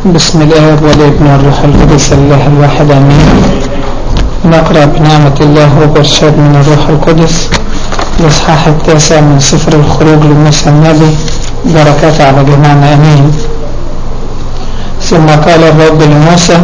بسم الآب والابن والروح القدس الله الواحد آمين نقرأ بنعمة الله وبرشاد من الروح القدس الإصحاح التاسع من سفر الخروج لموسى النبي بركات على جميعنا آمين ثم قال الرب لموسى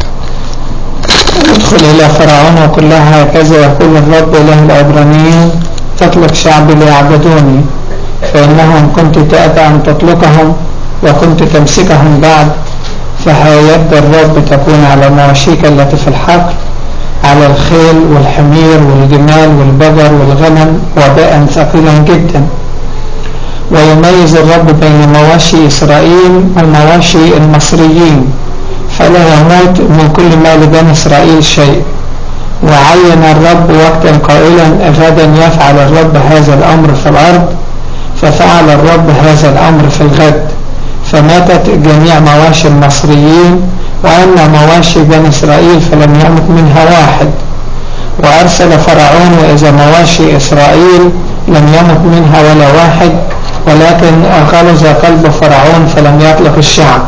ادخل إلى فرعون وكلها هكذا يقول الرب إله العبرانيين تطلق شعبي ليعبدوني فإنهم كنت تأتى أن تطلقهم وكنت تمسكهم بعد فيد الرب تكون على مواشيك التي في الحقل على الخيل والحمير والجمال والبقر والغنم وباء ثقيلا جدا ويميز الرب بين مواشي إسرائيل ومواشي المصريين فلا يموت من كل ما لبني إسرائيل شيء وعين الرب وقتا قائلا غدا يفعل الرب هذا الأمر في الأرض ففعل الرب هذا الأمر في الغد فماتت جميع مواشي المصريين وأما مواشي بني إسرائيل فلم يمت منها واحد وأرسل فرعون وإذا مواشي إسرائيل لم يمت منها ولا واحد ولكن غلظ قلب فرعون فلم يطلق الشعب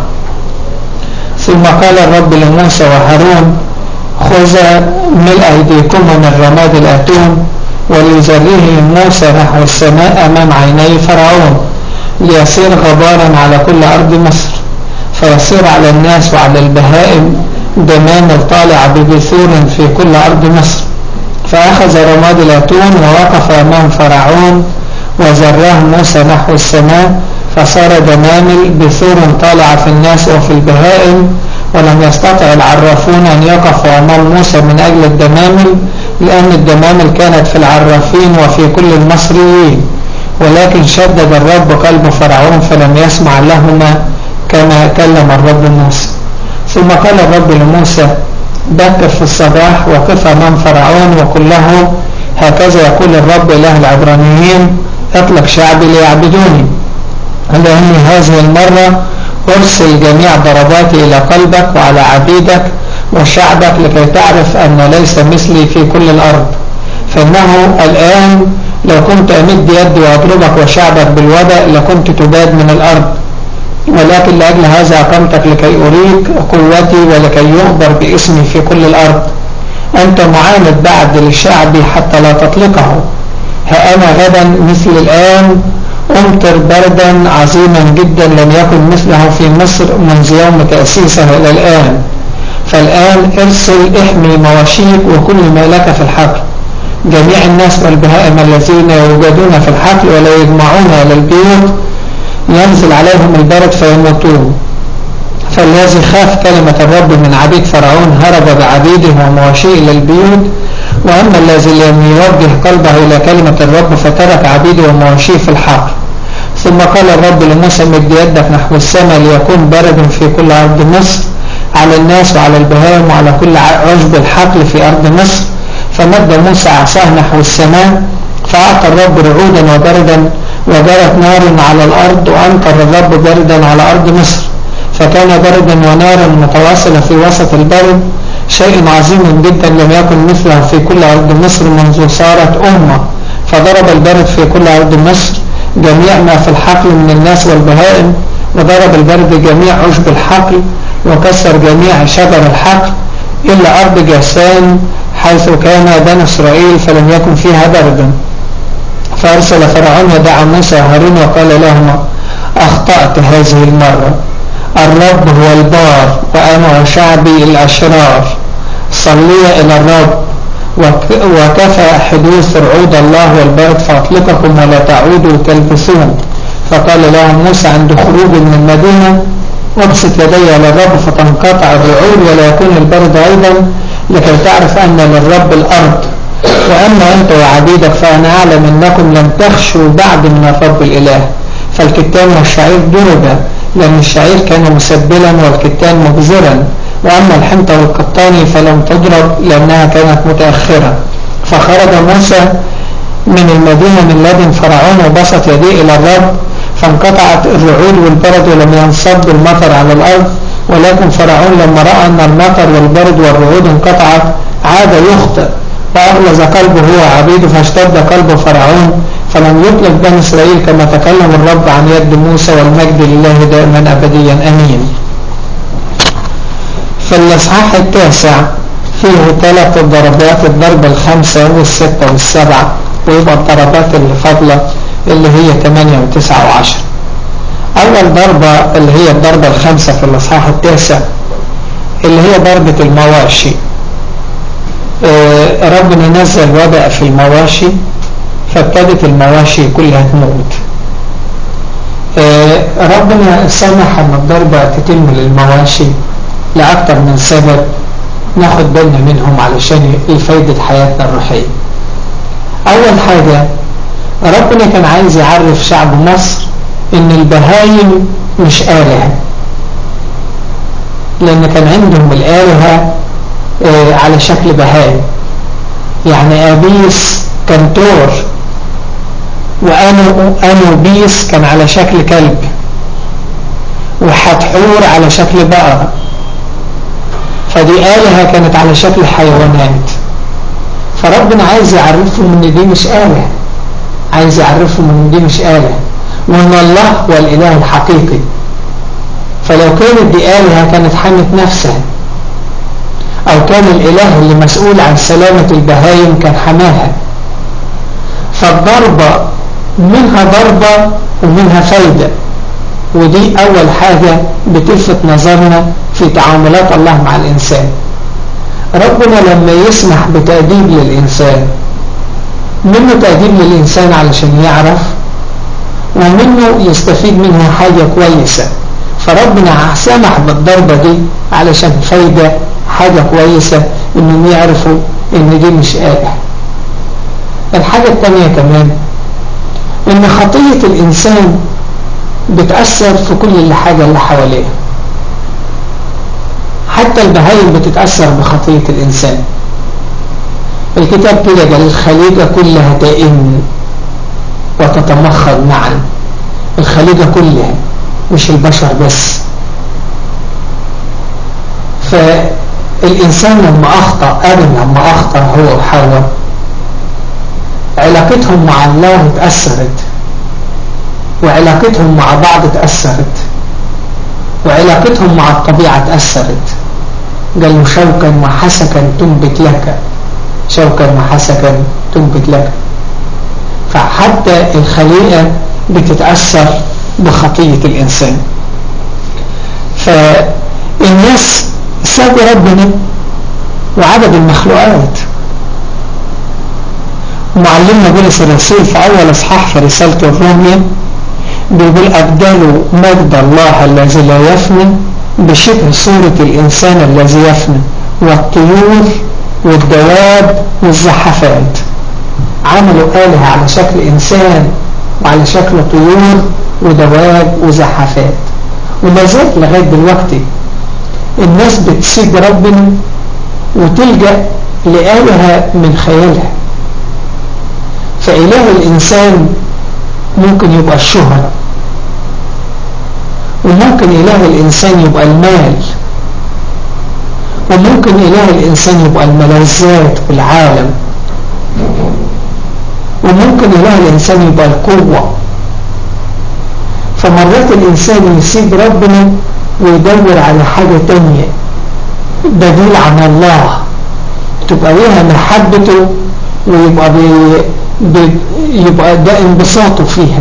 ثم قال الرب لموسى وهارون خذ ملء أيديكم من الرماد الأتون وليجريه موسى نحو السماء أمام عيني فرعون ليصير غبارا على كل أرض مصر فيصير على الناس وعلى البهائم دمان طالع ببثور في كل أرض مصر فأخذ رماد الأتون ووقف أمام فرعون وزراه موسى نحو السماء فصار دمامل بثور طالع في الناس وفي البهائم ولم يستطع العرافون أن يقفوا أمام موسى من أجل الدمامل لأن الدمامل كانت في العرافين وفي كل المصريين ولكن شدد الرب قلب فرعون فلم يسمع لهما كما كلم الرب موسى ثم قال الرب لموسى بكر في الصباح وقف أمام فرعون وقل له هكذا يقول الرب إله العبرانيين اطلق شعبي ليعبدوني لأني هذه المرة أرسل جميع ضرباتي إلى قلبك وعلى عبيدك وشعبك لكي تعرف أن ليس مثلي في كل الأرض فإنه الآن لو كنت أمد يدي وأضربك وشعبك بالوباء لكنت تباد من الأرض ولكن لأجل هذا أقمتك لكي أريك قوتي ولكي يخبر باسمي في كل الأرض أنت معاند بعد لشعبي حتى لا تطلقه ها أنا غدا مثل الآن أمطر بردا عظيما جدا لم يكن مثله في مصر منذ يوم تأسيسه إلى الآن فالآن ارسل احمي مواشيك وكل ما لك في الحقل جميع الناس والبهائم الذين يوجدون في الحقل ولا يجمعون إلى البيوت ينزل عليهم البرد فيموتون فالذي خاف كلمة الرب من عبيد فرعون هرب بعبيده ومواشيه إلى البيوت وأما الذي لم يوجه قلبه إلى كلمة الرب فترك عبيده ومواشيه في الحقل ثم قال الرب لموسى مد يدك نحو السماء ليكون برد في كل أرض مصر على الناس وعلى البهائم وعلى كل عشب الحقل في أرض مصر فمد موسى عصاه نحو السماء فأعطى الرب رعودا وبردا وجرت نار على الأرض وأنكر الرب بردا على أرض مصر فكان بردا ونارا متواصلة في وسط البرد شيء عظيم جدا لم يكن مثله في كل أرض مصر منذ صارت أمة فضرب البرد في كل أرض مصر جميع ما في الحقل من الناس والبهائم وضرب البرد جميع عشب الحقل وكسر جميع شجر الحقل إلا أرض جاسان حيث كان بني إسرائيل فلم يكن فيها بردا فأرسل فرعون ودعا موسى وهارون وقال لهما أخطأت هذه المرة الرب هو البار وأنا وشعبي الأشرار صلي إلى الرب وكفى حدوث رعود الله والبرد فأطلقكم ولا تعودوا تلبسون فقال لهم موسى عند خروج من المدينة ابسط يدي على الرب فتنقطع الرعود ولا يكون البرد أيضا لكي تعرف أن للرب الأرض وأما أنت وعبيدك فأنا أعلم أنكم لم تخشوا بعد من الرب الإله فالكتان والشعير ضرب لأن الشعير كان مسبلا والكتان مبذرا وأما الحنطة والقطاني فلم تضرب لأنها كانت متأخرة فخرج موسى من المدينة من لدن فرعون وبسط يديه إلى الرب فانقطعت الرعود والبرد ولم ينصب المطر على الأرض ولكن فرعون لما رأى أن المطر والبرد والرعود انقطعت عاد يخطئ وأغلظ قلبه هو عبيده فاشتد قلب فرعون فلم يطلق بني إسرائيل كما تكلم الرب عن يد موسى والمجد لله دائما أبديا أمين في الإصحاح التاسع فيه ثلاث ضربات الضربة الخمسة والستة والسبعة ويبقى الضربات اللي فاضلة اللي هي 8 و9 و10 أول ضربة اللي هي الضربة الخامسة في الإصحاح التاسع اللي هي ضربة المواشي آه ربنا نزل وباء في المواشي فابتدت المواشي كلها تموت آه ربنا سمح ان الضربة تتم للمواشي لأكثر من سبب ناخد بالنا منهم علشان يفيدة حياتنا الروحية أول حاجة ربنا كان عايز يعرف شعب مصر ان البهايم مش آلهة لان كان عندهم الآلهة آه على شكل بهايم يعني أبيس كان تور وأنو أنوبيس كان على شكل كلب وحتحور على شكل بقرة فدي آلهة كانت على شكل حيوانات فربنا عايز يعرفهم ان دي مش آلهة عايز يعرفهم ان دي مش آلهة وان الله هو الاله الحقيقي فلو كانت دي آلهة كانت حمت نفسها او كان الاله اللي مسؤول عن سلامة البهايم كان حماها فالضربة منها ضربة ومنها فايدة ودي اول حاجة بتلفت نظرنا في تعاملات الله مع الانسان ربنا لما يسمح بتأديب للإنسان منه تأديب للإنسان علشان يعرف ومنه يستفيد منها حاجة كويسة فربنا سمح بالضربة دي علشان فايدة حاجة كويسة انهم يعرفوا ان دي مش آلة الحاجة التانية كمان ان خطية الانسان بتأثر في كل اللي حاجة اللي حواليه حتى البهايم بتتأثر بخطية الإنسان الكتاب كده قال الخليقة كلها تئن وتتمخض معا الخليقة كلها مش البشر بس فالإنسان لما أخطأ آدم لما أخطأ هو وحواء علاقتهم مع الله اتأثرت وعلاقتهم مع بعض اتأثرت وعلاقتهم مع الطبيعة تأثرت قال له شوكا وحسكا تنبت لك شوكا وحسكا تنبت لك فحتى الخليقة بتتأثر بخطية الإنسان فالناس سابوا ربنا وعبد المخلوقات معلمنا بولس الرسول في أول أصحاح في رسالة الرومية بيقول أبدلوا مجد الله الذي لا يفنى بشبه صورة الإنسان الذي يفنى والطيور والدواب والزحفات عملوا آلهة على شكل إنسان وعلى شكل طيور ودواب وزحفات وما زالت لغاية دلوقتي الناس بتسيب ربنا وتلجأ لآلهة من خيالها فإله الإنسان ممكن يبقى الشهرة وممكن إله الإنسان يبقى المال وممكن إله الإنسان يبقى الملذات والعالم وممكن إله الإنسان يبقى القوة فمرات الإنسان يسيب ربنا ويدور على حاجة تانية بديل عن الله تبقى ليها محبته ويبقى بي بي يبقى ده انبساطه فيها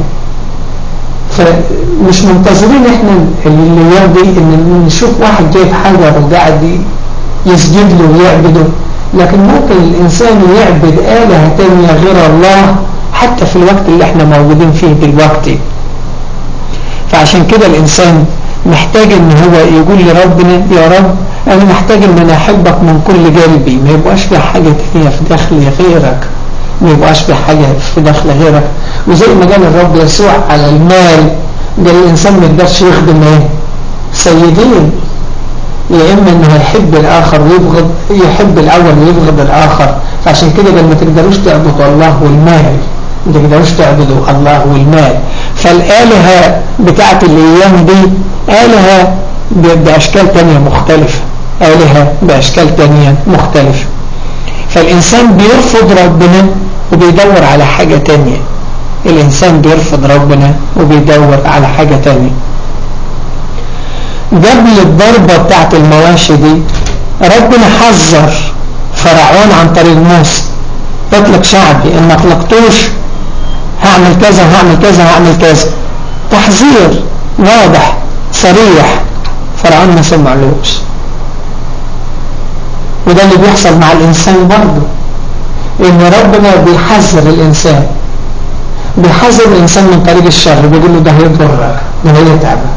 فمش منتظرين احنا الايام دي ان نشوف واحد جايب حجر وقاعد يسجد له ويعبده لكن ممكن الانسان يعبد آلهة تانية غير الله حتى في الوقت اللي احنا موجودين فيه دلوقتي فعشان كده الانسان محتاج ان هو يقول لربنا يا رب انا محتاج ان انا احبك من كل قلبي ما يبقاش في حاجة تانية في داخلي غيرك ما يبقاش في حاجة في داخل غيرك وزي ما قال الرب يسوع على المال قال الانسان ما يقدرش يخدم ايه سيدين يا اما انه يحب الاخر ويبغض يحب الاول ويبغض الاخر فعشان كده قال ما تقدروش تعبدوا الله والمال ما تقدروش تعبدوا الله والمال فالآلهة بتاعت الأيام دي آلهة بأشكال تانية مختلفة آلهة بأشكال تانية مختلفة فالإنسان بيرفض ربنا وبيدور على حاجة تانية الإنسان بيرفض ربنا وبيدور على حاجة تانية قبل الضربة بتاعت المواشي دي ربنا حذر فرعون عن طريق موسى اطلق شعبي ان ما اطلقتوش هعمل كذا هعمل كذا هعمل كذا تحذير واضح صريح فرعون ما سمعلوش وده اللي بيحصل مع الإنسان برضه إن ربنا بيحذر الإنسان بيحذر الإنسان من طريق الشر بيقول له ده هيضرك ده هيتعبك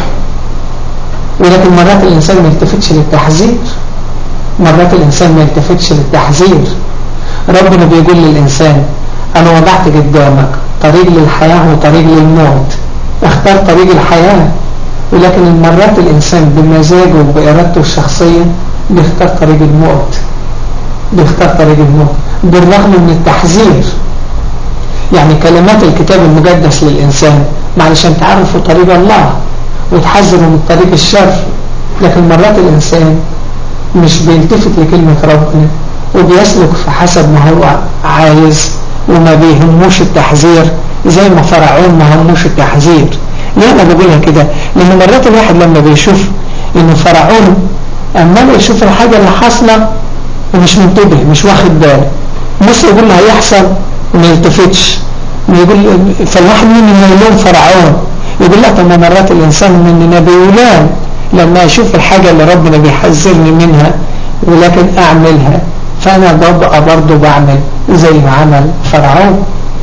ولكن مرات الإنسان ما يلتفتش للتحذير مرات الإنسان ما يلتفتش للتحذير ربنا بيقول للإنسان أنا وضعت قدامك طريق للحياة وطريق للموت اختار طريق الحياة ولكن المرات الإنسان بمزاجه وبإرادته الشخصية بيختار طريق الموت بيختار طريق الموت بالرغم من التحذير يعني كلمات الكتاب المقدس للإنسان معلشان تعرفوا طريق الله وتحذروا من طريق الشر لكن مرات الإنسان مش بيلتفت لكلمة ربنا وبيسلك في حسب ما هو عايز وما بيهموش التحذير زي ما فرعون ما هموش التحذير ليه انا بقولها كده لان مرات الواحد لما بيشوف ان فرعون اما يشوف الحاجة اللي حاصلة ومش منتبه مش واخد باله موسى يقول له هيحصل وما يلتفتش يقول فالواحد مننا يلوم فرعون يقول لا طب مرات الانسان مننا بيولان لما اشوف الحاجة اللي ربنا بيحذرني منها ولكن اعملها فانا ببقى برضه بعمل زي ما عمل فرعون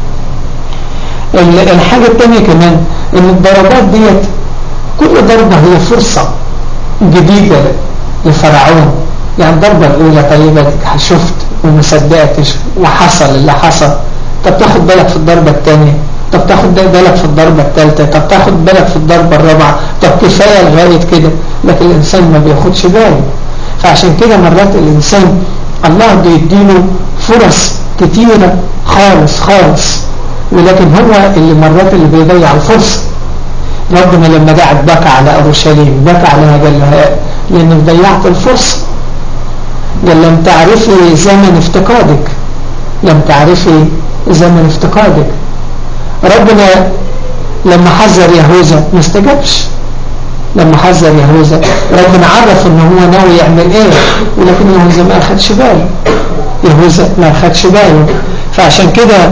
الحاجة التانية كمان ان الضربات ديت كل ضربة هي فرصة جديدة لفرعون يعني الضربة الاولى طيبة شفت وما صدقتش وحصل اللي حصل طب تاخد بالك في الضربة الثانية طب تاخد بالك في الضربة الثالثة طب تاخد بالك في الضربة الرابعة طب كفاية لغاية كده لكن الإنسان ما بياخدش باله فعشان كده مرات الإنسان الله بيديله فرص كتيرة خالص خالص ولكن هو اللي مرات اللي بيضيع الفرصة ربنا لما قعد بكى على أورشليم بكى عليها قال لها لأنك ضيعت الفرصة قال لم تعرفي زمن افتقادك لم تعرفي زمن افتقادك ربنا لما حذر يهوذا ما استجابش لما حذر يهوذا ربنا عرف ان هو ناوي يعمل ايه ولكن يهوذا ما اخدش باله يهوذا ما اخدش باله فعشان كده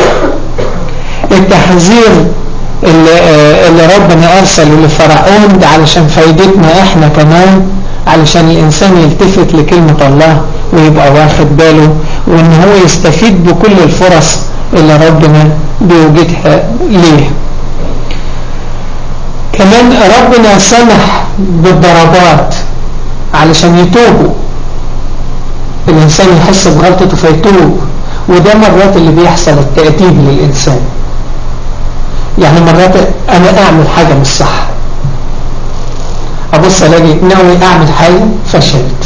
التحذير اللي, اللي ربنا ارسله لفرعون ده علشان فايدتنا احنا كمان علشان الانسان يلتفت لكلمة الله ويبقى واخد باله وان هو يستفيد بكل الفرص اللي ربنا بيوجدها ليه كمان ربنا سمح بالضربات علشان يتوبوا الإنسان يحس بغلطته فيتوب وده مرات اللي بيحصل التأديب للإنسان يعني مرات أنا أعمل حاجة مش صح أبص ألاقي ناوي أعمل حاجة فشلت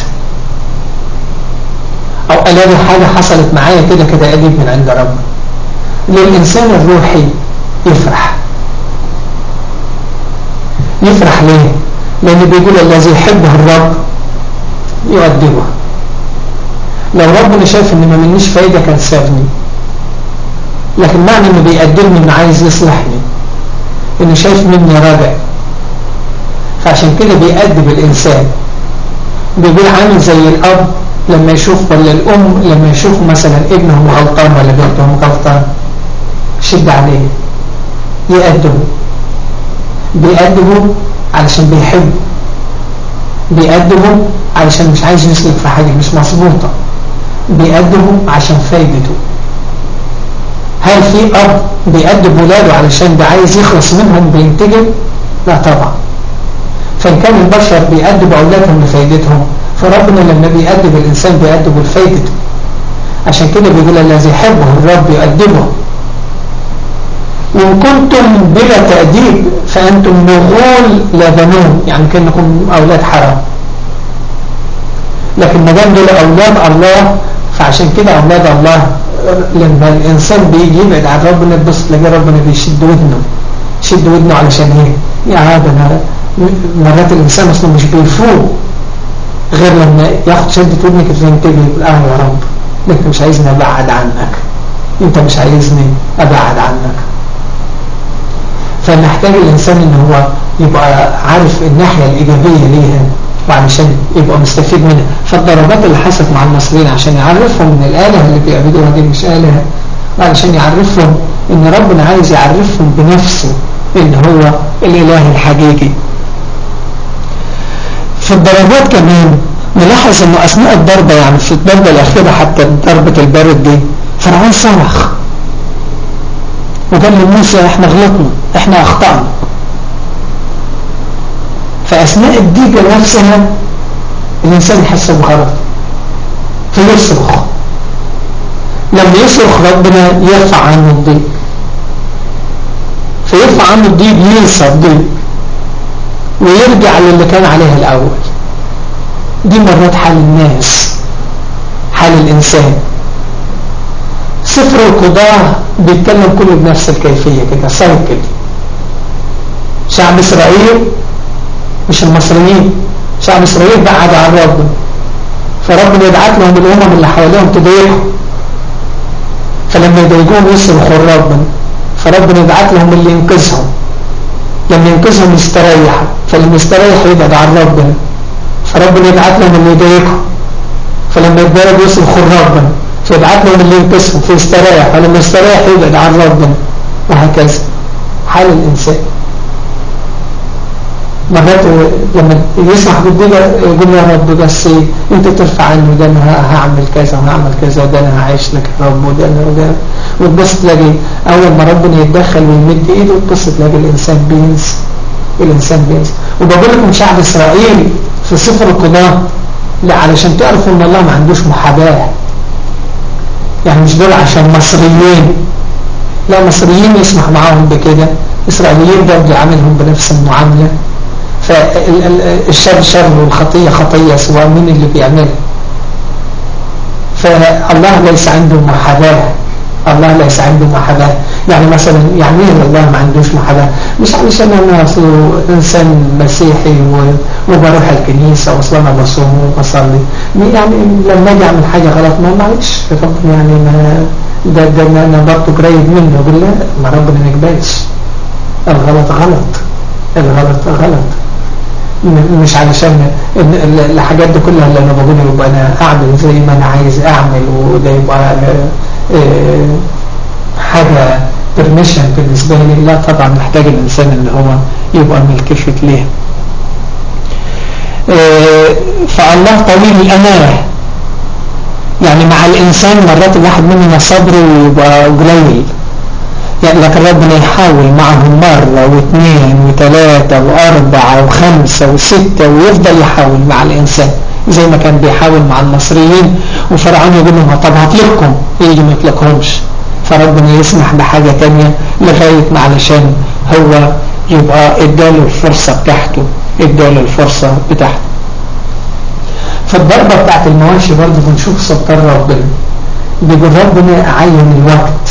أو ألاقي حاجة حصلت معايا كده كده أديب من عند ربنا للإنسان الروحي يفرح يفرح ليه لأن بيقول الذي يحبه الرب يؤدبه لو ربنا شايف ان ما منيش فايدة كان سابني لكن معنى انه بيقدمني انه عايز يصلحني انه شايف مني رجع فعشان كده بيأدب الانسان بيقول عامل زي الاب لما يشوف ولا الام لما يشوف مثلا ابنهم غلطان ولا بنتهم غلطان شد عليه يأدبه بيأدبه علشان بيحبه بيأدبه علشان مش عايز يسلك في حاجة مش مظبوطة بيأدبه عشان فايدته هل في أب بيأدب ولاده علشان ده عايز يخلص منهم بينتجب لا طبعا فإن كان البشر بيأدب أولادهم لفايدتهم فربنا لما بيأدب الإنسان بيأدبه لفايدته عشان كده بيقول الذي يحبه الرب يؤدبه وإن كنتم بلا تأديب فأنتم نغول لا بنون يعني كأنكم أولاد حرام لكن ما دام دول أولاد الله فعشان كده أولاد الله لما الإنسان بيجي يبعد عن ربنا تبص تلاقي ربنا بيشد ودنه يشد ودنه علشان ايه؟ يا هذا أنا مرات الإنسان أصلا مش بيفوق غير لما ياخد شدة ودنك تنتبه يقول آه يا رب انت مش عايزني أبعد عنك انت مش عايزني أبعد عنك فمحتاج الإنسان إن هو يبقى عارف الناحية الإيجابية ليها وعلشان يبقى مستفيد منها فالضربات اللي حصلت مع المصريين عشان يعرفهم ان الآلهة اللي بيعبدوها دي مش آلهة وعلشان يعرفهم ان ربنا عايز يعرفهم بنفسه ان هو الإله الحقيقي في الضربات كمان نلاحظ انه اثناء الضربة يعني في الضربة الاخيرة حتى ضربة البرد دي فرعون صرخ وقال لموسى احنا غلطنا احنا اخطأنا فاثناء الضيقة نفسها الانسان يحس بغلط فيصرخ لما يصرخ ربنا يرفع عنه الضيق فيرفع عنه الضيق ينسى الضيق ويرجع للي كان عليه الأول دي مرات حال الناس حال الإنسان سفر القضاء بيتكلم كله بنفس الكيفية كده سايكل شعب إسرائيل مش المصريين شعب إسرائيل بعد عن ربنا فربنا يبعت لهم الأمم اللي حواليهم تضايقهم فلما يضايقوهم يصرخوا لربنا فربنا يبعت لهم اللي ينقذهم لما ينقذهم يستريح فلما يستريح يبعد عن ربنا فربنا يبعت لهم اللي يضايقهم فلما يتضايقوا يصرخوا لربنا فيبعت لهم اللي ينقذهم فيستريح ولما يستريح يبعد عن ربنا وهكذا حال الإنسان مرات لما يسمح بالدنيا يقول يا رب بس انت ترفع عني ده انا هعمل كذا وهعمل كذا وده انا هعيش لك يا رب وده انا وده وتبص تلاقي اول ما ربنا يتدخل ويمد ايده تبص تلاقي الانسان بينسى الانسان بينسى وبقول لكم شعب اسرائيل في سفر القضاء لا علشان تعرفوا ان الله ما عندوش محاباه يعني مش دول عشان مصريين لا مصريين يسمح معاهم بكده اسرائيليين برضه يعاملهم بنفس المعامله فالشر شر والخطية خطية سواء مين اللي بيعملها فالله ليس عنده محاباة الله ليس عنده محاباة يعني مثلا يعني ايه الله ما عندوش محاباة مش علشان انا اصله انسان مسيحي وبروح الكنيسة واصلا انا بصوم وبصلي يعني لما اجي اعمل حاجة غلط ما معلش ربنا يعني ما ده ده انا برضه قريب منه اقول لا ما ربنا ما يقبلش الغلط غلط الغلط غلط مش علشان الحاجات دي كلها اللي انا بقوله يبقى انا اعمل زي ما انا عايز اعمل وده يبقى حاجة برميشن بالنسبة لي لا طبعا محتاج الانسان ان هو يبقى ملكفت ليه فالله طويل الامانة يعني مع الانسان مرات الواحد مننا صبره يبقى قليل يعني لكن ربنا يحاول معهم مرة واثنين وثلاثة واربعة وخمسة وستة ويفضل يحاول مع الانسان زي ما كان بيحاول مع المصريين وفرعون يقول لهم طب هطلقكم يجي ما يطلقهمش فربنا يسمح بحاجة تانية لغاية ما علشان هو يبقى اداله الفرصة بتاعته اداله الفرصة بتاعته فالضربة بتاعت المواشي برضه بنشوف سلطان ربنا بيقول ربنا عين الوقت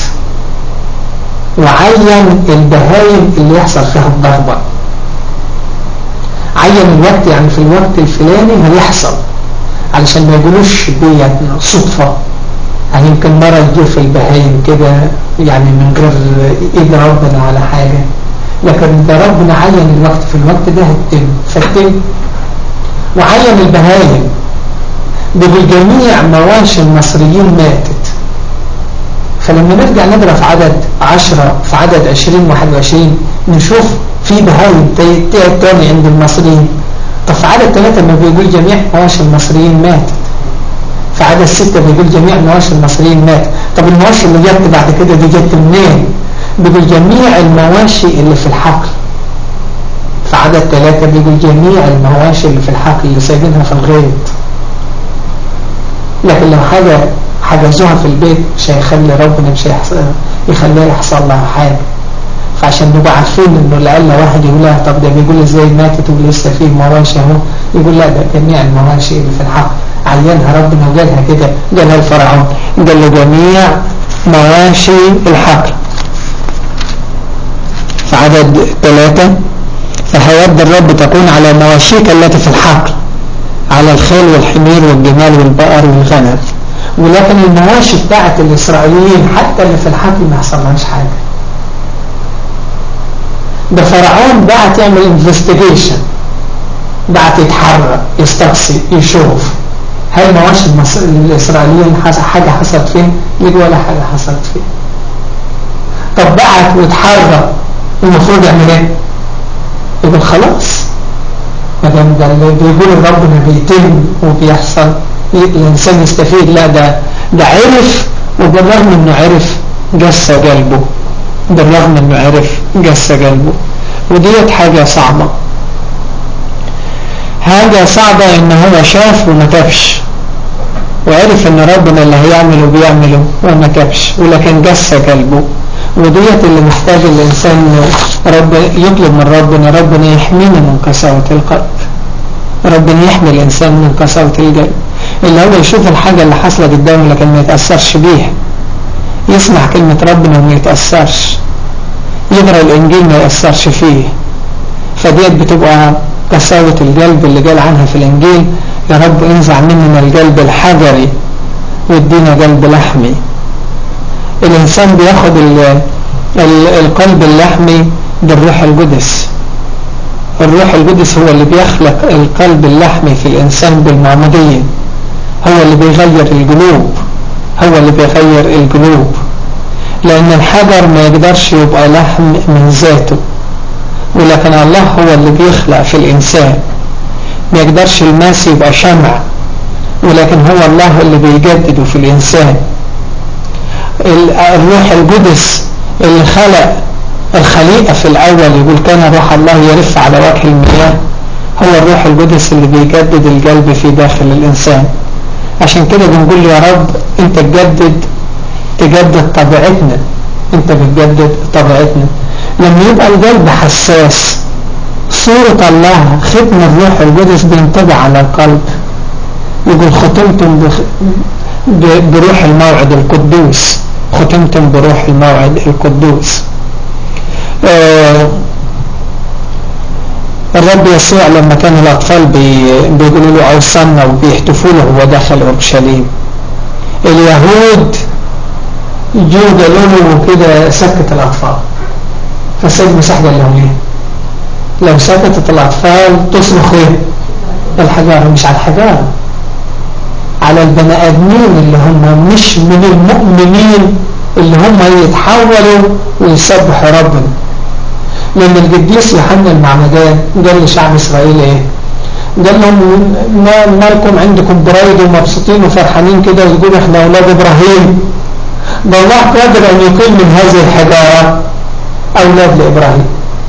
وعين البهايم اللي يحصل فيها الضربة عين الوقت يعني في الوقت الفلاني هيحصل علشان ما يقولوش دي صدفة يعني يمكن مرة يجي في البهايم كده يعني من غير ايد ربنا ولا حاجة لكن ده ربنا عين الوقت في الوقت ده هتم فالتم وعين البهايم بجميع مواشي المصريين ماتت فلما نرجع نقرا في عدد 10 في عدد 20 21 نشوف في بهايم تاني عند المصريين طب في عدد 3 ما بيقول جميع مواشي المصريين ماتت في عدد 6 بيقول جميع مواشي المصريين ماتت طب المواشي اللي جت بعد كده دي جت منين بيقول جميع المواشي اللي في الحقل في عدد 3 بيقول جميع المواشي اللي في الحقل اللي سايبينها في الغيط لكن لو حاجة حجزوها في البيت مش هيخلي ربنا مش هيحصل يخليها يحصل لها حاجة فعشان نبقى عارفين انه لعل واحد يقول لها طب ده بيقول ازاي ماتت ولسه فيه مواشي اهو يقول لا ده جميع المواشي اللي في الحق عينها ربنا وقالها كده قالها الفرعون قال له جميع مواشي الحقل في عدد ثلاثة فهيد الرب تكون على مواشيك التي في الحقل على الخيل والحمير والجمال والبقر والغنم ولكن المواشي بتاعت الإسرائيليين حتى اللي في الحقل ما حصلهاش حاجة ده فرعون بعت يعمل انفستيجيشن بعت يتحرك يستقصي يشوف هل ما واش الإسرائيليين حاجة حصلت فين يقول ولا حاجة حصلت فين طب بعت وتحرك المفروض يعمل ايه يقول خلاص ما دام ده اللي بيقول ربنا بيتم وبيحصل الإنسان يستفيد لا ده ده عرف وبالرغم انه عرف جس قلبه بالرغم انه عرف جس قلبه وديت حاجة صعبة حاجة صعبة ان هو شاف وما تبش وعرف ان ربنا اللي هيعمله بيعمله وما تبش ولكن جس قلبه وديت اللي محتاج الانسان رب يطلب من ربنا ربنا يحمينا من قساوة القلب ربنا يحمي الانسان من قساوة القلب اللي هو يشوف الحاجة اللي حصلة قدامه لكن ما يتأثرش بيها يسمع كلمة ربنا وما يتأثرش يقرأ الإنجيل ما يأثرش فيه فديت بتبقى قساوة القلب اللي قال عنها في الإنجيل يا رب انزع مننا القلب الحجري وادينا قلب لحمي الإنسان بياخد القلب اللحمي بالروح القدس الروح القدس هو اللي بيخلق القلب اللحمي في الإنسان بالمعمودية هو اللي بيغير القلوب هو اللي بيغير القلوب لأن الحجر ما يقدرش يبقى لحم من ذاته ولكن الله هو اللي بيخلق في الإنسان ما يقدرش الماس يبقى شمع ولكن هو الله اللي بيجدده في الإنسان الروح القدس اللي خلق الخليقة في الأول يقول كان روح الله يرف على وجه المياه هو الروح القدس اللي بيجدد القلب في داخل الإنسان عشان كده بنقول يا رب انت تجدد تجدد طبيعتنا انت بتجدد طبيعتنا لما يبقى القلب حساس صورة الله ختم الروح القدس بينطبع على القلب يقول ختمتم بروح الموعد القدوس ختمتم بروح الموعد القدوس آه الرب يسوع لما كان الأطفال بيقولوا له أوصلنا وبيحتفوا له وهو داخل أورشليم اليهود جو قالوا له كده سكت الأطفال فالسيد مسيح قال لهم ايه لو سكتت الأطفال تصرخ ايه الحجارة مش على الحجارة على البني آدمين اللي هم مش من المؤمنين اللي هم يتحولوا ويسبحوا ربنا لأن القديس يوحنا المعمدان قال لشعب إسرائيل إيه قال لهم ما مالكم عندكم برايد ومبسوطين وفرحانين كده وتقولوا احنا أولاد إبراهيم ده الله قادر أن يكون من هذه الحجارة أولاد لإبراهيم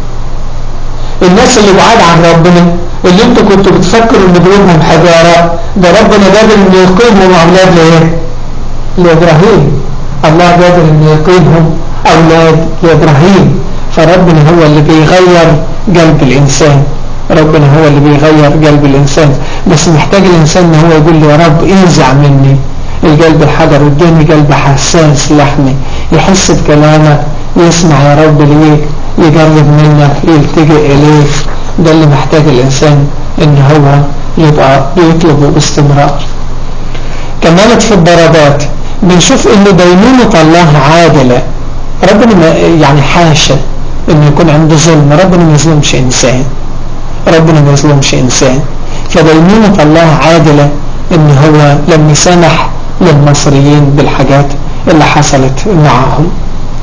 الناس اللي بعاد عن ربنا اللي انتوا كنتوا بتفكروا ان قلوبهم حجارة ده ربنا قادر ان يقيمهم أولاد لإيه لإبراهيم الله قادر ان يقيمهم أولاد لإبراهيم فربنا هو اللي بيغير قلب الإنسان ربنا هو اللي بيغير قلب الإنسان بس محتاج الإنسان ان هو يقول له يا رب انزع مني القلب الحجر واديني قلب حساس لحمي يحس بكلامك يسمع يا رب ليك يقرب منك يلتجئ إليك ده اللي محتاج الإنسان ان هو يبقى بيطلبه باستمرار كمالت في الضربات بنشوف ان دينونة الله عادلة ربنا يعني حاشا انه يكون عنده ظلم ربنا ما يظلمش انسان ربنا ما يظلمش انسان فدينونة الله عادلة ان هو لم يسمح للمصريين بالحاجات اللي حصلت معهم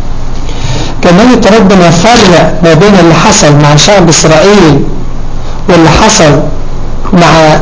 كمان ربنا فرق ما بين اللي حصل مع شعب اسرائيل واللي حصل مع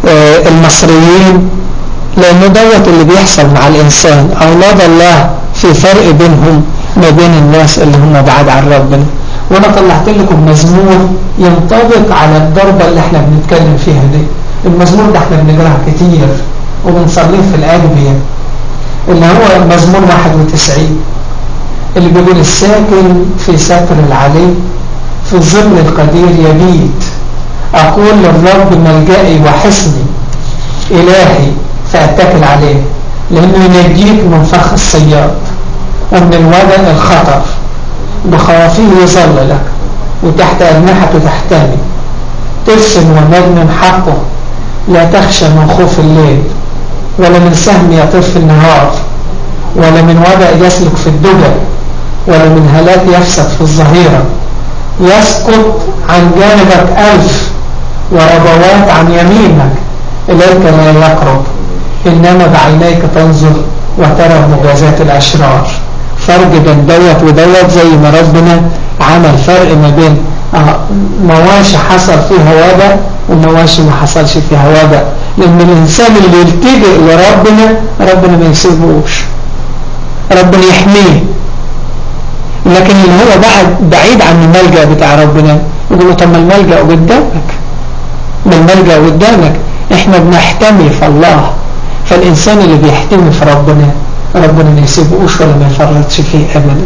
المصريين لانه دوت اللي بيحصل مع الانسان اولاد الله في فرق بينهم ما بين الناس اللي هم بعاد عن ربنا وانا طلعت لكم مزمور ينطبق على الضربة اللي احنا بنتكلم فيها دي المزمور ده احنا بنقراه كتير وبنصليه في الأدبية اللي هو مزمور 91 اللي بيقول الساكن في ستر العلي في ظل القدير يبيت أقول للرب ملجئي وحصني إلهي فأتكل عليه لأنه ينجيك من فخ الصياد ومن الوضع الخطر بخوافيه يظل لك وتحت أجنحته تحتمي ترسم ونجم حقه لا تخشى من خوف الليل ولا من سهم يطير في النهار ولا من وضع يسلك في الدجى ولا من هلاك يفسد في الظهيرة يسقط عن جانبك ألف وربوات عن يمينك إليك لا يقرب إنما بعينيك تنظر وترى مجازات الأشرار فرق بين دوت ودوت زي ما ربنا عمل فرق ما بين آه، مواشي حصل فيها وباء ومواشي ما حصلش فيها وباء لأن الإنسان اللي يلتجئ لربنا ربنا ما يسيبوش ربنا يحميه لكن اللي هو بعد بعيد عن الملجأ بتاع ربنا يقول له طب ما الملجأ قدامك ما الملجأ قدامك احنا بنحتمي في الله فالإنسان اللي بيحتمي في ربنا ربنا ما يسيبوش ولا ما يفرطش فيه أبدا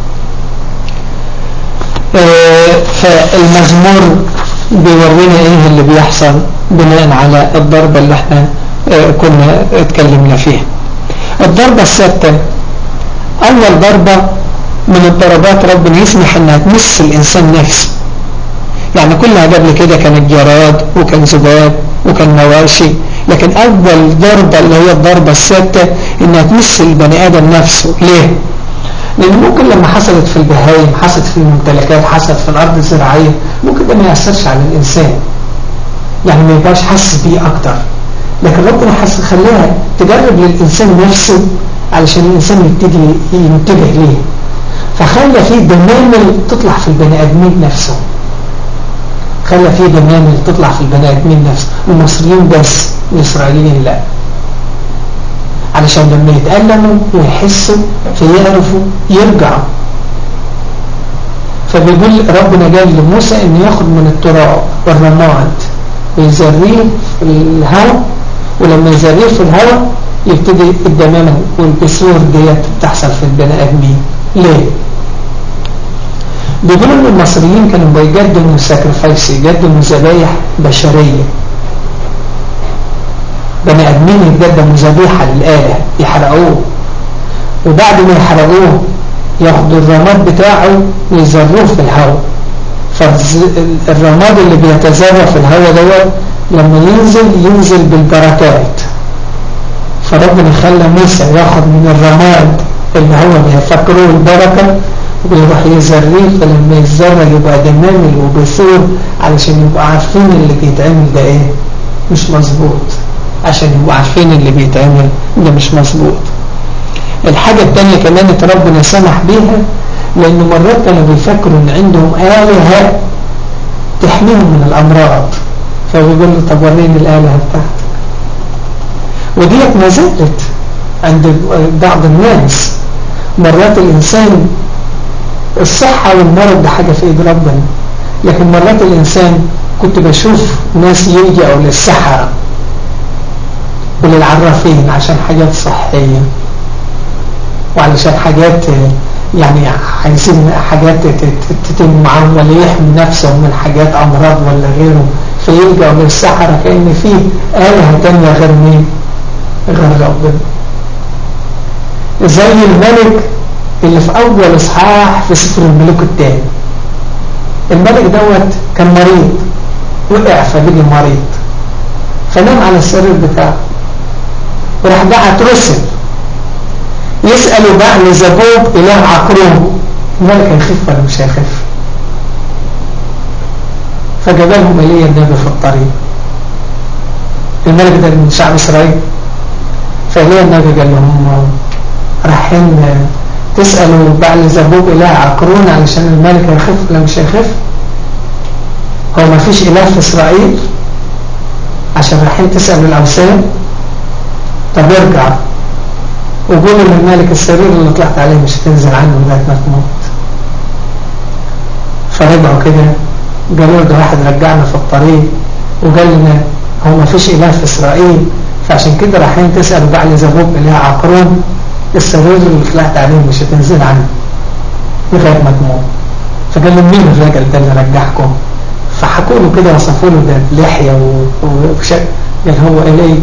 آه، فالمزمور بيورينا ايه اللي بيحصل بناء على الضربة اللي احنا آه، كنا اتكلمنا فيها الضربة الثابتة اول ضربة من الضربات ربنا يسمح انها تمس الانسان نفسه يعني كلها قبل كده كانت جراد وكان زباد وكان مواشي لكن اول ضربة اللي هي الضربة الثابتة انها تمس البني ادم نفسه ليه لان ممكن لما حصلت في البهايم حصلت في الممتلكات حصلت في الارض الزراعية ممكن ده ما يأثرش على الانسان يعني ما يبقاش حاسس بيه اكتر لكن ربنا حس خلاها تجرب للانسان نفسه علشان الانسان يبتدي ينتبه ليه فخلى فيه دمامل تطلع في البني ادمين نفسه خلى فيه دمامل تطلع في البني ادمين نفسه المصريين بس الاسرائيليين لا علشان لما يتألموا ويحسوا فيعرفوا يرجعوا فبيقول ربنا قال لموسى انه ياخد من التراب والرماد ويزريه في الهواء ولما يزريه في الهواء يبتدي الدمامة والبثور ديت بتحصل في البني ادمين ليه؟ بيقولوا ان المصريين كانوا بيقدموا ساكرفايس يقدموا ذبايح بشريه بني ادمين يتقدموا ذبيحه للاله يحرقوه وبعد ما يحرقوه ياخدوا الرماد بتاعه ويزروه في الهواء فالرماد اللي بيتزرع في الهواء دوت لما ينزل ينزل بالبركات فربنا خلى موسى ياخد من الرماد اللي هو بيفكروه البركة ويروح يزريه فلما يزرع يبقى دمامل وبثور علشان يبقوا عارفين اللي بيتعمل ده ايه مش مظبوط عشان يبقوا عارفين اللي بيتعمل ده مش مظبوط الحاجة التانية كمان ربنا سمح بيها لأنه مرات كانوا بيفكروا إن عندهم آلهة تحميهم من الأمراض فبيقول له طب وريني الآلهة بتاعتك وديت ما زالت عند بعض الناس مرات الإنسان الصحة والمرض ده حاجة في إيد ربنا لكن مرات الإنسان كنت بشوف ناس يلجأوا للسحرة وللعرافين عشان حاجات صحية وعلشان حاجات يعني عايزين حاجات تتم معاهم ولا يحمي نفسهم من حاجات أمراض ولا غيره فيلجأوا للسحرة كأن فيه آلهة تانية غير مين غير ربنا زي الملك اللي في أول إصحاح في سفر الملوك الثاني الملك دوت كان مريض وقع فبقي مريض فنام على السرير بتاعه وراح بعت رسل يسألوا بقى لزبوب إله عقروب الملك هيخف ولا مش هيخف فجاب لهم إليه النبي في الطريق الملك ده من شعب إسرائيل فإليه النبي قال لهم رايحين تسألوا بعل زبوب إله عقرون علشان الملك هيخف ولا مش هيخف هو ما فيش إله في إسرائيل عشان رايحين تسألوا الأوثان طب ارجع وقولوا للملك السرير اللي طلعت عليه مش هتنزل عنه لغاية ما تموت فرجعوا كده قالوا ده واحد رجعنا في الطريق وقال لنا هو ما فيش إله في إسرائيل فعشان كده رايحين تسألوا بعل زبوب إله عقرون السرير اللي طلعت عليه مش هتنزل عنه لغاية ما تموت فقال له مين الراجل ده اللي رجعكم فحكوا له كده وصفوا له ده لحية وشك قال هو إليه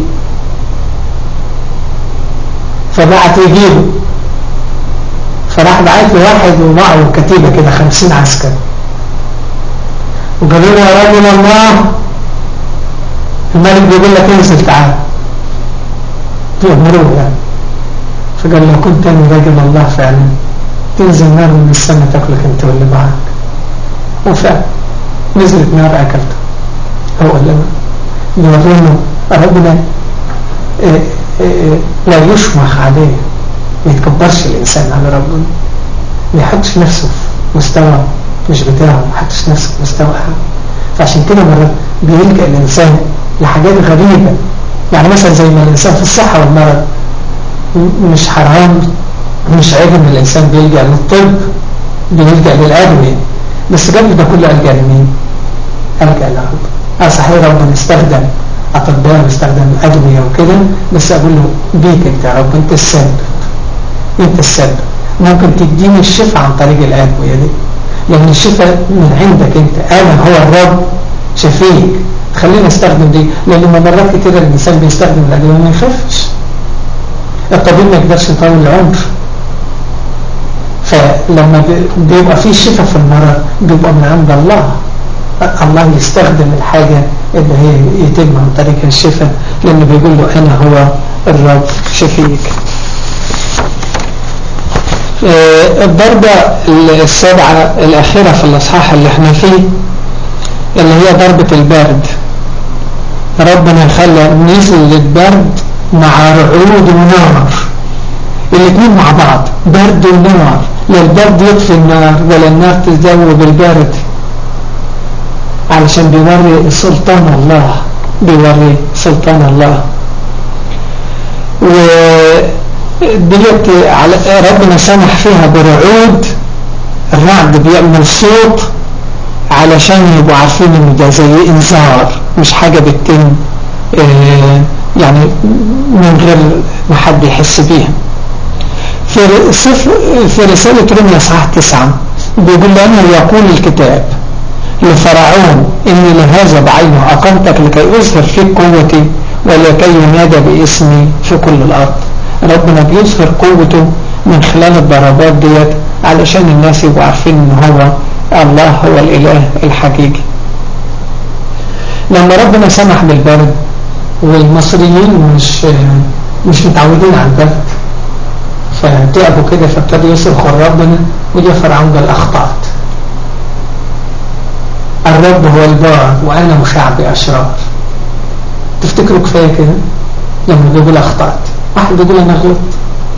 فبعت يجيبه فراح بعت له واحد ومعه كتيبة كده خمسين عسكر وقالوا له يا رجل الله الملك بيقول لك انزل تعال تأمروه يعني فقال لو كنت أنا راجل الله فعلا تنزل نار من السماء تاكلك انت واللي معك وفعلا نزلت نار أكلته هو لما يورونه ربنا إيه إيه لا يشمخ عليه ما يتكبرش الإنسان على ربنا ما يحطش نفسه في مستوى مش بتاعه ما يحطش نفسه في مستوى فعشان كده مرات بيلجأ الإنسان لحاجات غريبة يعني مثلا زي ما الإنسان في الصحة والمرض مش حرام مش عيب ان الإنسان بيلجأ للطب بيلجأ للأدوية بس قبل ده كله ألجأ لمين؟ ألجأ لرب اه صحيح ربنا استخدم أطباء واستخدم أدوية وكده بس أقول له بيك أنت يا رب أنت السبب أنت السبب ممكن تديني الشفاء عن طريق الأدوية دي لأن الشفاء من عندك أنت أنا هو الرب شفيك خلينا استخدم دي لأن مرات كتير الإنسان بيستخدم الأدوية ما يخفش الطبيب ما يقدرش يطول العمر فلما بيبقى في شفاء في المرض بيبقى من عند الله الله يستخدم الحاجة اللي هي يتم عن طريق الشفاء لأنه بيقول له أنا هو الرب شفيك الضربة السابعة الأخيرة في الأصحاح اللي احنا فيه اللي هي ضربة البرد ربنا خلى نزل للبرد مع رعود ونار الاثنين مع بعض برد ونار لا البرد يطفي النار ولا النار تذوب البرد علشان بيوري سلطان الله بيوري سلطان الله وديت على ربنا سمح فيها برعود الرعد بيعمل صوت علشان يبقوا عارفين ان ده زي انذار مش حاجة بتتم يعني من غير ما حد يحس بيها في في رسالة روميا صح تسعة بيقول لنا يقول الكتاب لفرعون إني لهذا بعينه أقمتك لكي أظهر فيك قوتي ولكي ينادى باسمي في كل الأرض ربنا بيظهر قوته من خلال الضربات ديت علشان الناس يبقوا عارفين ان هو الله هو الاله الحقيقي لما ربنا سمح بالبرد والمصريين مش مش متعودين على البرد فتعبوا كده فابتدوا يصرخوا ربنا وجا فرعون قال اخطأت الرب هو البار وانا وشعبي اشرار تفتكروا كفايه كده لما بيقول اخطأت واحد بيقول انا غلطت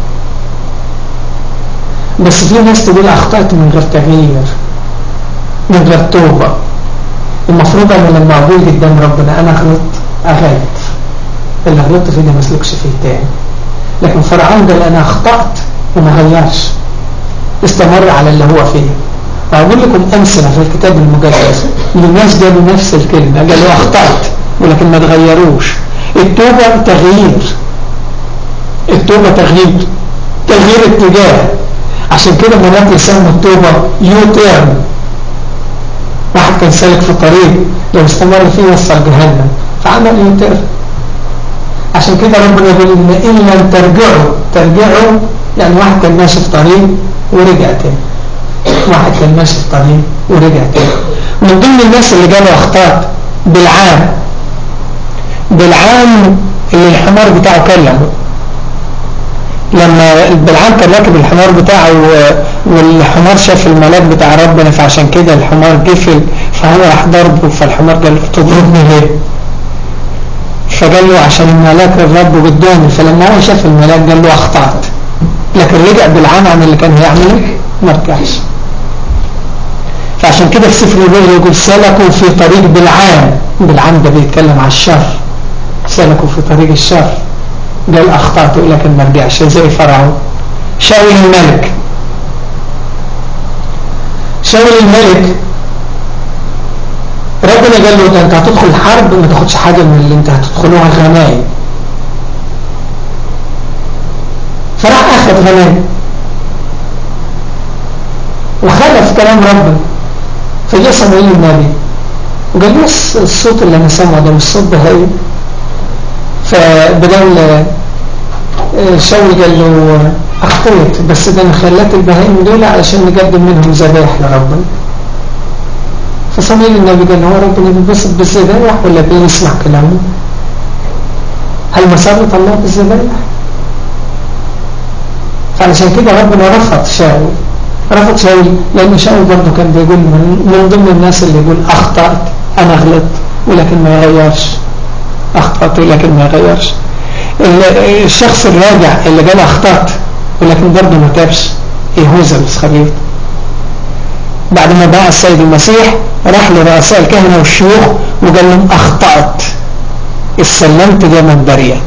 بس في ناس تقول اخطأت من غير تغيير من غير توبة المفروض انا لما اقول قدام ربنا انا غلطت اغير اللي غلطت فيه ده ما اسلكش فيه تاني لكن فرعون قال انا اخطأت وما غيرش استمر على اللي هو فيه وأقول لكم أمثلة في الكتاب المقدس للناس قالوا نفس الكلمة قالوا أخطأت ولكن ما تغيروش التوبة تغيير التوبة تغيير تغيير اتجاه عشان كده مرات يسموا التوبة يو تيرن واحد كان سالك في طريق لو استمر فيه وصل جهنم فعمل يو تيرن عشان كده ربنا يقول ان ان لم ترجعوا ترجعوا يعني واحد كان ماشي في طريق ورجع تاني واحد كان ماشي في طريق ورجع تاني من ضمن الناس اللي جاله اخطاء بالعام بالعام اللي الحمار بتاعه كلمه لما بالعام كان راكب الحمار بتاعه والحمار شاف الملاك بتاع ربنا فعشان كده الحمار جفل فهو راح ضربه فالحمار قال له تضربني ليه فقال له عشان الملاك الرب قدامي فلما هو شاف الملاك قال له اخطأت لكن رجع بالعام عن اللي كان هيعمله ما رجعش فعشان كده في سفر الرؤيا يقول سلكوا في طريق بالعام بالعام ده بيتكلم على الشر سلكوا في طريق الشر قال اخطأت لكن ما رجعش زي فرعون شاول الملك شاول الملك ربنا قال له ده انت هتدخل الحرب ما تاخدش حاجة من اللي انت هتدخلوها غنايم فراح اخذ غنايم وخالف كلام ربنا فجاء صموئيل النبي وقال بس الصوت اللي انا سامعه ده مش صوت بهائي فبدل شاول قال له اخطيت بس ده انا خليت البهائم دول علشان نقدم منهم ذبائح لربنا فصموئيل النبي قال هو ربنا بينبسط بالذبائح ولا بيسمع كلامه هل مسرت الله بالذبائح فعلشان كده ربنا رفض شاول رفض شاول لأن شاول برضه كان بيقول من, من ضمن الناس اللي يقول أخطأت أنا غلط ولكن ما يغيرش أخطأت ولكن ما يغيرش الشخص الراجع اللي قال أخطأت ولكن برضه ما تابش يهوذا الاسخريوط بعد ما باع السيد المسيح راح لرؤساء الكهنة والشيوخ وقال لهم أخطأت استسلمت دما بريا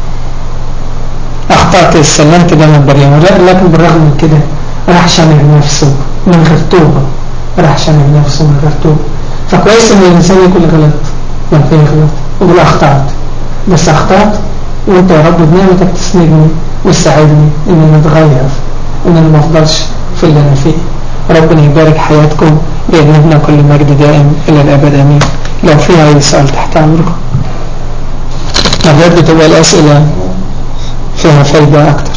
أخطأت استسلمت دما بريا لكن بالرغم من كده راح شامل نفسه من غير توبة راح شامل نفسه من غير توبة فكويس ان الانسان يقول غلط ما في غلط يقول اخطأت بس اخطأت وانت يا رب بنعمتك تسندني وتساعدني اني نتغير ان انا ما افضلش في اللي انا فيه ربنا يبارك حياتكم لأن كل مجد دائم إلى الأبد أمين لو فيها أي سؤال تحت أمركم مرات بتبقى الأسئلة فيها فايدة أكتر